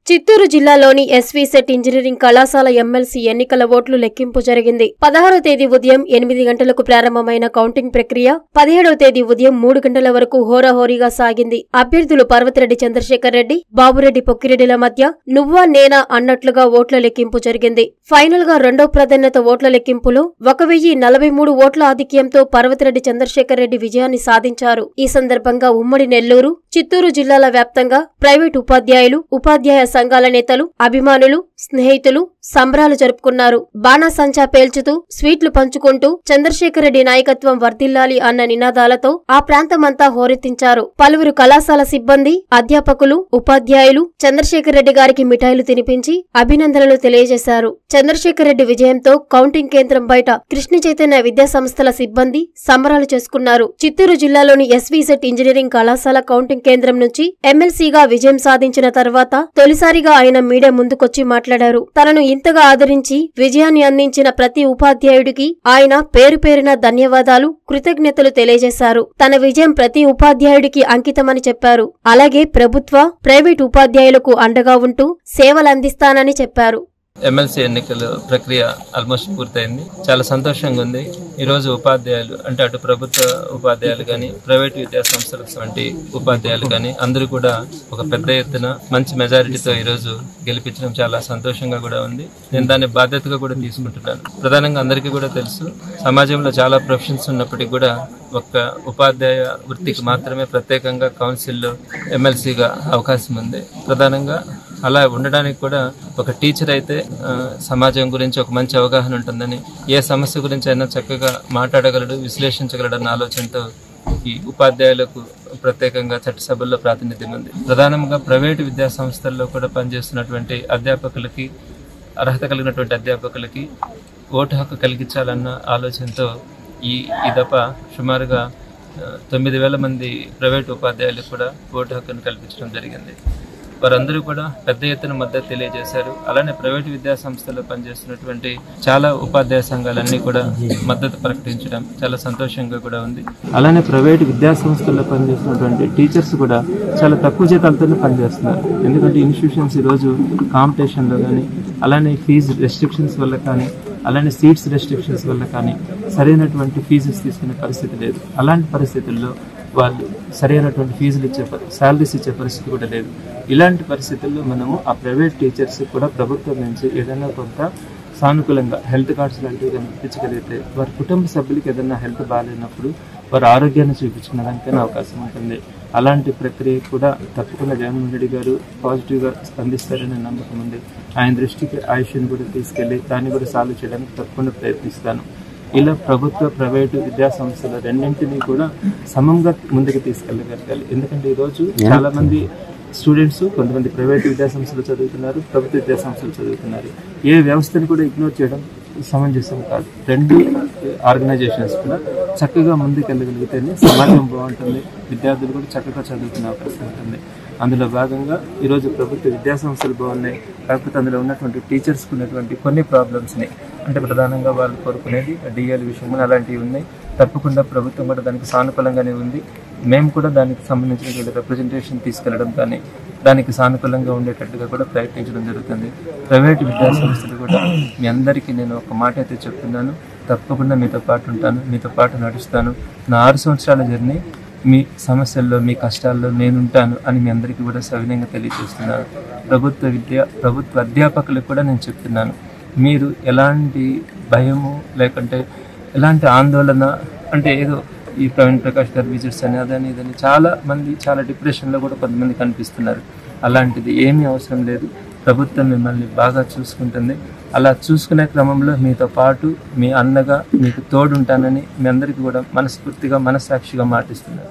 చిత్తూరు జిల్లాలోని SV CET engineering కళాశాల MLC ఎన్నికల ఓట్లు లెక్కింపు జరిగింది పదహారో తేదీ ఉదయం ఎనిమిది గంటలకు ప్రారంభమైన కౌంటింగ్ ప్రక్రియ పదిహేడవ తేదీ ఉదయం మూడు గంటల వరకు హోరాహోరీగా సాగింది అభ్యర్థులు పర్వతిరెడ్డి చంద్రశేఖర్ రెడ్డి బాబురెడ్డి పొక్కిరెడ్డిల మధ్య నువ్వా నేనా అన్నట్లుగా ఓట్ల లెక్కింపు జరిగింది ఫైనల్ గా రెండో ప్రాధాన్యత ఓట్ల లెక్కింపులో ఒక వెయ్యి నలభై మూడు ఓట్ల ఆధిక్యంతో పర్వతిరెడ్డి చంద్రశేఖర్ రెడ్డి విజయాన్ని సాధించారు ఈ సందర్భంగా ఉమ్మడి నెల్లూరు చిత్తూరు జిల్లాల వ్యాప్తంగా ప్రైవేటు ఉపాధ్యాయులు ఉపాధ్యాయ సంఘాల నేతలు అభిమానులు స్నేహితులు సంబరాలు జరుపుకున్నారు బాణాసంచా పేల్చుతూ స్వీట్లు పంచుకుంటూ చంద్రశేఖర్ రెడ్డి నాయకత్వం వర్ధిల్లాలి అన్న నినాదాలతో ఆ ప్రాంతమంతా హోరెత్తించారు పలువురు కళాశాల సిబ్బంది అధ్యాపకులు ఉపాధ్యాయులు చంద్రశేఖర్ రెడ్డి గారికి మిఠాయిలు తినిపించి అభినందనలు తెలియజేశారు చంద్రశేఖర్ రెడ్డి విజయంతో కౌంటింగ్ కేంద్రం బయట కృష్ణ చైతన్య విద్యా సంస్థల సిబ్బంది సంబరాలు చేసుకున్నారు చిత్తూరు జిల్లాలోని ఎస్వీసెట్ ఇంజనీరింగ్ కళాశాల కౌంటింగ్ కేంద్రం నుంచి ఎమ్మెల్సీగా విజయం సాధించిన తర్వాత తొలిసారిగా ఆయన మీడియా ముందుకొచ్చి మాట్లాడారు తనను ఇంతగా ఆదరించి విజయాన్ని అందించిన ప్రతి ఉపాధ్యాయుడికి ఆయన పేరు పేరున ధన్యవాదాలు కృతజ్ఞతలు తెలియజేశారు తన విజయం ప్రతి ఉపాధ్యాయుడికి అంకితమని చెప్పారు అలాగే ప్రభుత్వ ప్రైవేట్ ఉపాధ్యాయులకు అండగా ఉంటూ సేవలందిస్తానని చెప్పారు ఎమ్మెల్సీ ఎన్నికల ప్రక్రియ ఆల్మోస్ట్ పూర్తయింది చాలా సంతోషంగా ఉంది ఈరోజు ఉపాధ్యాయులు అంటే అటు ప్రభుత్వ ఉపాధ్యాయులు కానీ ప్రైవేట్ విద్యా సంస్థలకు వంటి ఉపాధ్యాయులు కానీ అందరూ కూడా ఒక పెద్ద ఎత్తున మంచి మెజారిటీతో ఈరోజు గెలిపించడం చాలా సంతోషంగా కూడా ఉంది నేను దాన్ని బాధ్యతగా కూడా తీసుకుంటున్నాను ప్రధానంగా అందరికీ కూడా తెలుసు సమాజంలో చాలా ప్రొఫెషన్స్ ఉన్నప్పటికీ కూడా ఒక్క ఉపాధ్యాయ వృత్తికి మాత్రమే ప్రత్యేకంగా కౌన్సిల్లో ఎమ్మెల్సీగా అవకాశం ఉంది ప్రధానంగా అలా ఉండడానికి కూడా ఒక టీచర్ అయితే ఆ, సమాజం గురించి ఒక మంచి అవగాహన ఉంటుందని ఏ సమస్య గురించి అయినా చక్కగా మాట్లాడగలడు విశ్లేషించగలడు అన్న ఆలోచనతో ఈ ఉపాధ్యాయులకు ప్రత్యేకంగా చట్టసభల్లో ప్రాతినిధ్యం ఉంది ప్రధానంగా ప్రైవేటు విద్యా సంస్థల్లో కూడా పనిచేస్తున్నటువంటి అధ్యాపకులకి అర్హత కలిగినటువంటి అధ్యాపకులకి ఓటు హక్కు కలిగించాలన్న ఆలోచనతో ఈ ఈ దఫ సుమారుగా ఆ, తొమ్మిది వేల మంది ప్రైవేట్ ఉపాధ్యాయులకు కూడా ఓటు హక్కును కల్పించడం జరిగింది వారందరూ కూడా పెద్ద ఎత్తున మద్దతు తెలియజేశారు అలానే ప్రైవేట్ విద్యా సంస్థల్లో పనిచేస్తున్నటువంటి చాలా ఉపాధ్యాయ సంఘాలన్నీ కూడా మద్దతు ప్రకటించడం చాలా సంతోషంగా కూడా ఉంది అలానే ప్రైవేట్ విద్యా సంస్థల్లో పనిచేస్తున్నటువంటి టీచర్స్ కూడా చాలా తక్కువ జీతాలతోనే పనిచేస్తున్నారు ఎందుకంటే ఇన్స్టిట్యూషన్స్ ఈరోజు కాంపిటీషన్లో కానీ అలానే ఫీజు రెస్ట్రిక్షన్స్ వల్ల కానీ అలానే సీట్స్ రెస్ట్రిక్షన్స్ వల్ల కానీ సరైనటువంటి ఫీజెస్ తీసుకునే పరిస్థితి లేదు అలాంటి పరిస్థితుల్లో వాళ్ళు సరైనటువంటి ఫీజులు ఇచ్చే శాలరీస్ ఇచ్చే పరిస్థితి కూడా లేదు ఇలాంటి పరిస్థితుల్లో మనము ఆ ప్రైవేట్ టీచర్స్ కూడా ప్రభుత్వం నుంచి ఏదైనా కొంత సానుకూలంగా హెల్త్ కార్డ్స్ లాంటివి కనుక ఇప్పించగలిగితే వారి కుటుంబ సభ్యులకి ఏదైనా హెల్త్ బాగాలేనప్పుడు వారి ఆరోగ్యాన్ని చూపించుకోవడానికైనా అవకాశం ఉంటుంది అలాంటి ప్రక్రియ కూడా తప్పకుండా జగన్మోహన్ రెడ్డి గారు పాజిటివ్గా స్పందిస్తారనే నమ్మకం ఉంది ఆయన దృష్టికి ఆయుష్ని కూడా తీసుకెళ్లి దాన్ని కూడా సాల్వ్ చేయడానికి తప్పకుండా ప్రయత్నిస్తాను ఇలా ప్రభుత్వ ప్రైవేటు విద్యా సంస్థలు రెండింటినీ కూడా సమంగా ముందుకు తీసుకెళ్ళగలగాలి ఎందుకంటే ఈరోజు చాలా మంది స్టూడెంట్స్ కొంతమంది ప్రైవేట్ విద్యా సంస్థలు చదువుతున్నారు ప్రభుత్వ విద్యా సంస్థలు చదువుతున్నారు ఏ వ్యవస్థను కూడా ఇగ్నోర్ చేయడం సమంజసం కాదు రెండు ఆర్గనైజేషన్స్ కూడా చక్కగా ముందుకెళ్ళగలిగితేనే సమాజం బాగుంటుంది విద్యార్థులు కూడా చక్కగా చదువుకునే అవకాశం ఉంటుంది అందులో భాగంగా ఈరోజు ప్రభుత్వ విద్యా సంస్థలు బాగున్నాయి కాకపోతే అందులో ఉన్నటువంటి టీచర్స్కి ఉన్నటువంటి కొన్ని ప్రాబ్లమ్స్ని అంటే ప్రధానంగా వాళ్ళు కోరుకునేది డిఎల్ విషయంలో అలాంటివి ఉన్నాయి తప్పకుండా ప్రభుత్వం కూడా దానికి సానుకూలంగానే ఉంది మేము కూడా దానికి సంబంధించినటువంటి రిప్రజెంటేషన్ తీసుకెళ్లడం కానీ దానికి సానుకూలంగా ఉండేటట్టుగా కూడా ప్రయత్నించడం జరుగుతుంది ప్రైవేట్ విద్యా సంస్థలు కూడా మీ అందరికీ నేను ఒక మాట అయితే చెప్తున్నాను తప్పకుండా మీతో పాటు ఉంటాను మీతో పాటు నడుస్తాను నా ఆరు సంవత్సరాల జర్నీ మీ సమస్యల్లో మీ కష్టాల్లో నేనుంటాను అని మీ అందరికీ కూడా సవినయంగా తెలియజేస్తున్నాను ప్రభుత్వ విద్య ప్రభుత్వ అధ్యాపకులకు కూడా నేను చెప్తున్నాను మీరు ఎలాంటి భయము లేకుంటే ఎలాంటి ఆందోళన అంటే ఏదో ఈ ప్రవీణ్ ప్రకాష్ గారు విజిట్స్ అని అదని ఇదని చాలా మంది చాలా డిప్రెషన్లో కూడా కొంతమంది కనిపిస్తున్నారు అలాంటిది ఏమీ అవసరం లేదు ప్రభుత్వం మిమ్మల్ని బాగా చూసుకుంటుంది అలా చూసుకునే క్రమంలో మీతో పాటు మీ అన్నగా మీకు తోడుంటానని మీ అందరికీ కూడా మనస్ఫూర్తిగా మనస్సాక్షిగా మాటిస్తున్నాను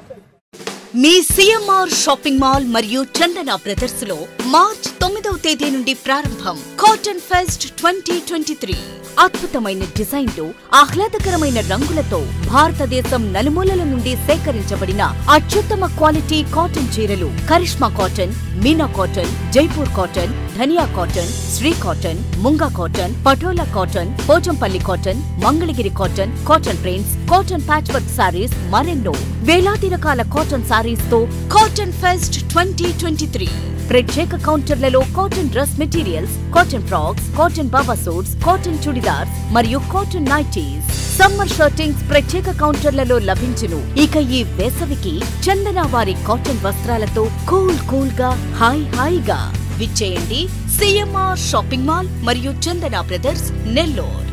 మీ సిఎంఆర్ షాపింగ్ మాల్ మరియు చందన బ్రదర్స్ లో మార్చ్ తొమ్మిదవ తేదీ నుండి ప్రారంభం cotton fest twenty twenty three అద్భుతమైన డిజైన్లు ఆహ్లాదకరమైన రంగులతో భారతదేశం నలుమూలల నుండి సేకరించబడిన అత్యుత్తమ క్వాలిటీ కాటన్ చీరలు Karishma cotton Meena cotton Jaipur cotton ధనియా కాటన్ శ్రీ కాటన్ ముంగా cotton Patola cotton Pochampally cotton Mangalagiri cotton cotton prints cotton patch work sarees మరెన్నో వేలాది రకాల కాటన్ సారీస్ తో cotton fest twenty twenty three ప్రత్యేక కౌంటర్లలో cotton dress materials cotton frocks cotton Baba suits cotton churidars మరియు కాటన్ నైటీస్ సమ్మర్ షర్టింగ్స్ ప్రత్యేక కౌంటర్లలో లభించును ఇక ఈ వేసవికి చందన వారి కాటన్ వస్త్రాలతో కూల్ కూల్ గా హాయ్ హాయిగా విచ్చేయండి సిఎంఆర్ షాపింగ్ మాల్ మరియు చందన బ్రదర్స్ నెల్లూరు